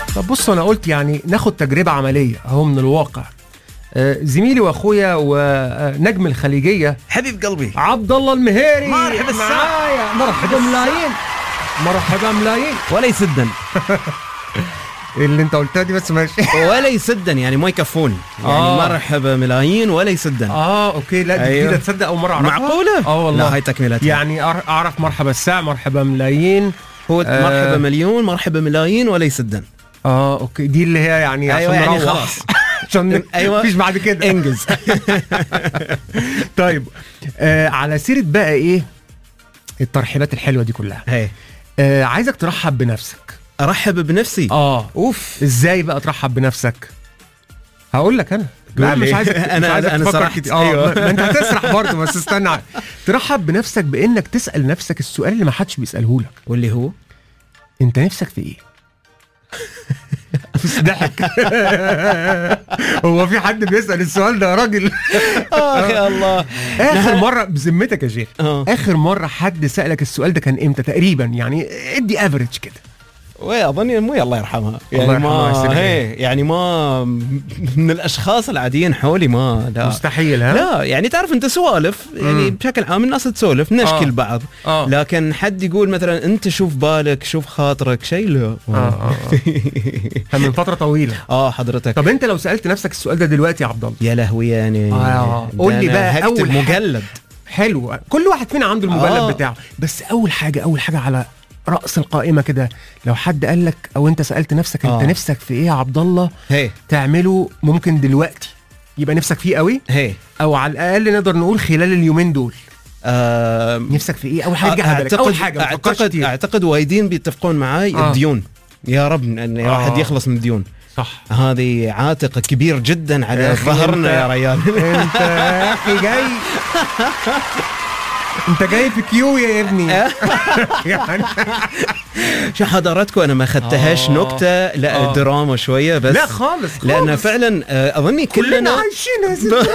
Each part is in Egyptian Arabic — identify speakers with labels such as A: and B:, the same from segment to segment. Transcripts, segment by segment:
A: طب بص انا قلت يعني ناخد تجربه عمليه اهو من الواقع آه، زميلي واخويا ونجم الخليجيه
B: حبيب قلبي
A: عبد الله المهيري
B: مرحبا الساعة.
A: معايا مرحبا ملايين مرحبا ملايين
B: ولا يسدن
A: اللي انت قلتها دي بس ماشي
B: ولا يسدن يعني ما يكفون يعني
A: آه.
B: مرحبا ملايين ولا يسدن
A: اه اوكي لا دي
B: أيوه.
A: جديده تصدق اول مره اعرفها
B: معقولة؟
A: اه والله
B: لا هاي تكملتها
A: يعني أعرف- اعرف مرحبا الساعه مرحبا ملايين
B: هو
A: آه.
B: مرحبا مليون مرحبا ملايين ولا يسدن
A: اه اوكي دي اللي هي يعني
B: أيوة،
A: عشان
B: يعني
A: نروح.
B: خلاص.
A: عشان
B: أيوة.
A: مفيش بعد كده
B: انجز
A: طيب آه على سيره بقى ايه الترحيبات الحلوه دي كلها
B: هي
A: آه عايزك ترحب بنفسك
B: ارحب بنفسي
A: اه
B: اوف
A: ازاي بقى ترحب بنفسك هقول لك انا لا
B: قول
A: مش
B: لي.
A: عايزك
B: أنا-
A: مش عايزك
B: أنا
A: تفكر
B: سرحت.
A: كتير اه
B: أيوة.
A: ما- ما انت هتسرح برضه بس استنى ترحب بنفسك بانك تسال نفسك السؤال اللي ما حدش بيساله لك
B: واللي هو
A: انت نفسك في ايه بس ضحك هو في حد بيسال السؤال ده يا راجل
B: اخ يا الله
A: اخر مره بذمتك يا شيخ
B: آه.
A: اخر مره حد سالك السؤال ده كان امتى تقريبا يعني ادي افريج كده
B: وي اظني مو الله يرحمها
A: الله
B: يعني
A: يرحمها
B: ما
A: ويحسن
B: هي يعني ما من الاشخاص العاديين حولي ما لا
A: مستحيل ها
B: لا يعني تعرف انت سوالف يعني
A: مم.
B: بشكل عام الناس تسولف نشكي
A: آه.
B: لبعض
A: اه
B: لكن حد يقول مثلا انت شوف بالك شوف خاطرك شيء لا
A: اه اه كان من فتره طويله
B: اه حضرتك
A: طب انت لو سالت نفسك السؤال ده دلوقتي يا عبد الله
B: يا لهوي يعني
A: آه.
B: ده
A: قول لي
B: أنا
A: بقى
B: هكتب
A: أول حاجة.
B: مجلد
A: حلو كل واحد فينا عنده المجلد
B: آه.
A: بتاعه بس اول حاجه اول حاجه على راس القائمه كده لو حد قال لك او انت سالت نفسك انت
B: آه.
A: نفسك في ايه يا عبد الله
B: هي
A: تعمله ممكن دلوقتي يبقى نفسك فيه قوي
B: هي
A: او على الاقل نقدر نقول خلال اليومين دول
B: آه
A: نفسك في ايه اول حاجه جه بالك اول حاجه ما تفكرش
B: اعتقد
A: كتير.
B: اعتقد وايدين بيتفقون معاي
A: آه.
B: الديون يا رب ان
A: آه.
B: واحد يخلص من الديون
A: صح
B: هذه عاتق كبير جدا
A: يا
B: على
A: أخي
B: ظهرنا
A: أنت-
B: يا ريال
A: انت يا اخي جاي انت جاي في كيو يا ابني يعني
B: شو حضراتكم انا ما اخذتهاش
A: آه.
B: نكته لا
A: آه.
B: دراما شويه بس
A: لا خالص خالص
B: لان فعلا آه، اظني
A: كلنا
B: كلنا
A: عايشين هذه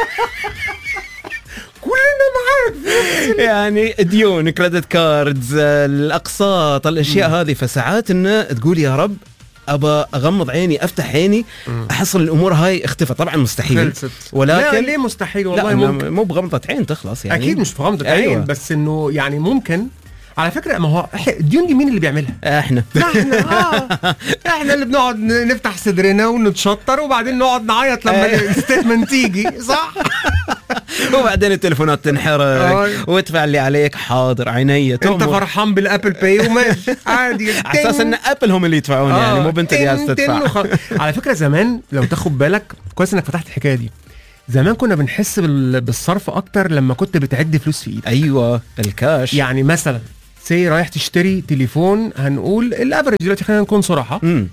A: كلنا معاك
B: يعني ديون كريدت كاردز آه، الاقساط الاشياء هذه فساعات انه تقول يا رب ابى اغمض عيني افتح عيني احصل الامور هاي اختفت طبعا مستحيل
A: خلصت
B: ولكن
A: لا ليه مستحيل والله
B: لا
A: ممكن
B: مو بغمضه عين تخلص يعني
A: اكيد مش في غمضه
B: أيوة.
A: عين بس انه يعني ممكن على فكره ما هو إح- الديون دي مين اللي بيعملها؟
B: احنا
A: احنا اه احنا اللي بنقعد ن- نفتح صدرنا ونتشطر وبعدين نقعد نعيط لما
B: أيوة.
A: الستيتمنت تيجي صح؟
B: وبعدين التليفونات تنحرق
A: آه.
B: وادفع اللي عليك حاضر عيني
A: انت
B: تؤمر.
A: فرحان بالابل باي وماشي عادي
B: على اساس ان ابل هم اللي يدفعون يعني مو بنت اللي جالس
A: تن- تن
B: تدفع
A: وخ- على فكره زمان لو تاخد بالك كويس انك فتحت الحكايه دي زمان كنا بنحس بال- بالصرف اكتر لما كنت بتعد فلوس في ايدك
B: ايوه الكاش
A: يعني مثلا سي رايح تشتري تليفون هنقول الافرج دلوقتي خلينا نكون صراحه
B: امم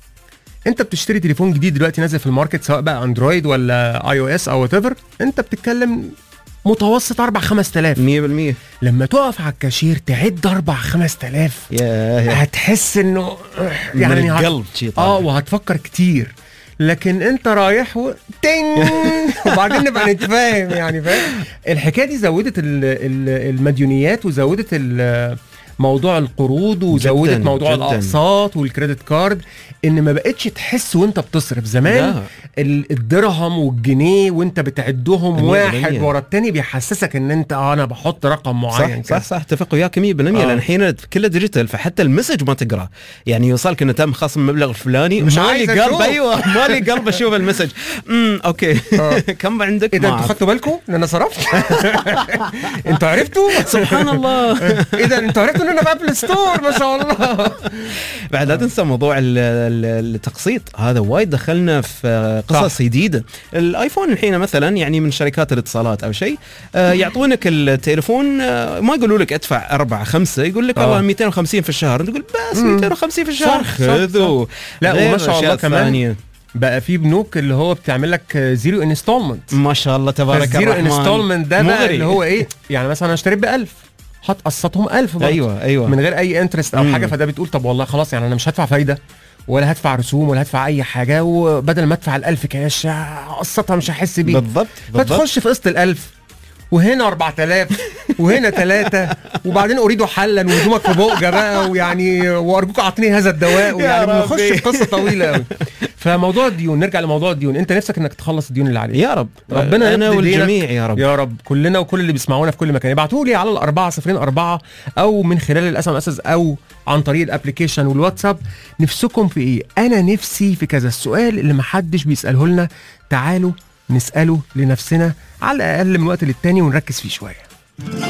A: انت بتشتري تليفون جديد دلوقتي نازل في الماركت سواء بقى اندرويد ولا اي او اس او وات ايفر انت بتتكلم متوسط 4 5000
B: 100%
A: لما تقف على الكاشير تعد 4 5000
B: يا يا
A: هتحس انه
B: يعني
A: يعني
B: من
A: هت-
B: القلب شي
A: اه
B: طالع.
A: وهتفكر كتير لكن انت رايح و... تين وبعدين نبقى نتفاهم يعني فاهم الحكايه دي زودت ال... ال... المديونيات وزودت ال... موضوع القروض وزودت
B: جداً،
A: موضوع
B: جداً.
A: الاقساط والكريدت كارد ان ما بقتش تحس وانت بتصرف زمان
B: لا.
A: ال- الدرهم والجنيه وانت بتعدهم
B: مية
A: واحد
B: بالمية.
A: ورا التاني بيحسسك ان انت اه انا بحط رقم معين
B: صح صح صح اتفق وياك 100%
A: آه.
B: لان الحين كله ديجيتال فحتى المسج ما تقرا يعني يوصلك انه تم خصم المبلغ الفلاني
A: مش
B: مالي
A: عايز
B: قلب
A: أشوف.
B: ايوه مالي قلب اشوف المسج امم اوكي
A: آه.
B: كم عندك
A: ايه ده
B: ما
A: انتوا
B: أعرف.
A: خدتوا بالكم ان انا صرفت انتوا عرفتوا
B: سبحان الله
A: ايه ده انتوا عرفتوا ان انا في ابل ستور ما شاء الله
B: بعد لا تنسى موضوع ال- ال- التقسيط هذا وايد دخلنا في قصص
A: صح.
B: جديده الايفون الحين مثلا يعني من شركات الاتصالات او شيء آه، يعطونك التليفون آه، ما يقولوا لك ادفع أربعة خمسة يقول لك
A: آه.
B: والله 250 في الشهر تقول بس
A: مم.
B: 250 في الشهر
A: صح، صح،
B: خذوا
A: لا،
B: غير
A: وما شاء الله
B: الأشياء
A: كمان
B: الثانية.
A: بقى في بنوك اللي هو بتعمل لك زيرو انستولمنت
B: ما شاء الله تبارك
A: الزيرو
B: الرحمن
A: انستولمنت ده بقى
B: مغري.
A: اللي هو ايه يعني مثلا انا اشتريت ب 1000 هتقسطهم 1000 برضه
B: ايوه ايوه
A: من غير اي انترست او
B: مم.
A: حاجه فده بتقول طب والله خلاص يعني انا مش هدفع فايده ولا هدفع رسوم ولا هدفع اي حاجه وبدل ما ادفع ال1000 كاش اقسطها مش هحس بيه
B: بالضبط بالضبط
A: فتخش في قسط ال1000 وهنا 4000 وهنا ثلاثة وبعدين اريد حلا وهدومك في بؤجة بقى ويعني وارجوك اعطيني هذا الدواء ويعني
B: ربي.
A: بنخش في قصة طويلة قوي فموضوع الديون نرجع لموضوع الديون انت نفسك انك تخلص الديون اللي عليك
B: يا رب
A: ربنا
B: انا
A: يقضي دينك.
B: والجميع يا رب
A: يا رب كلنا وكل اللي بيسمعونا في كل مكان ابعتوا لي على الأربعة صفرين أربعة أو من خلال الاس ام اس أو عن طريق الابلكيشن والواتساب نفسكم في ايه؟ أنا نفسي في كذا السؤال اللي محدش بيسأله لنا تعالوا نسأله لنفسنا على الأقل من وقت للتاني ونركز فيه شوية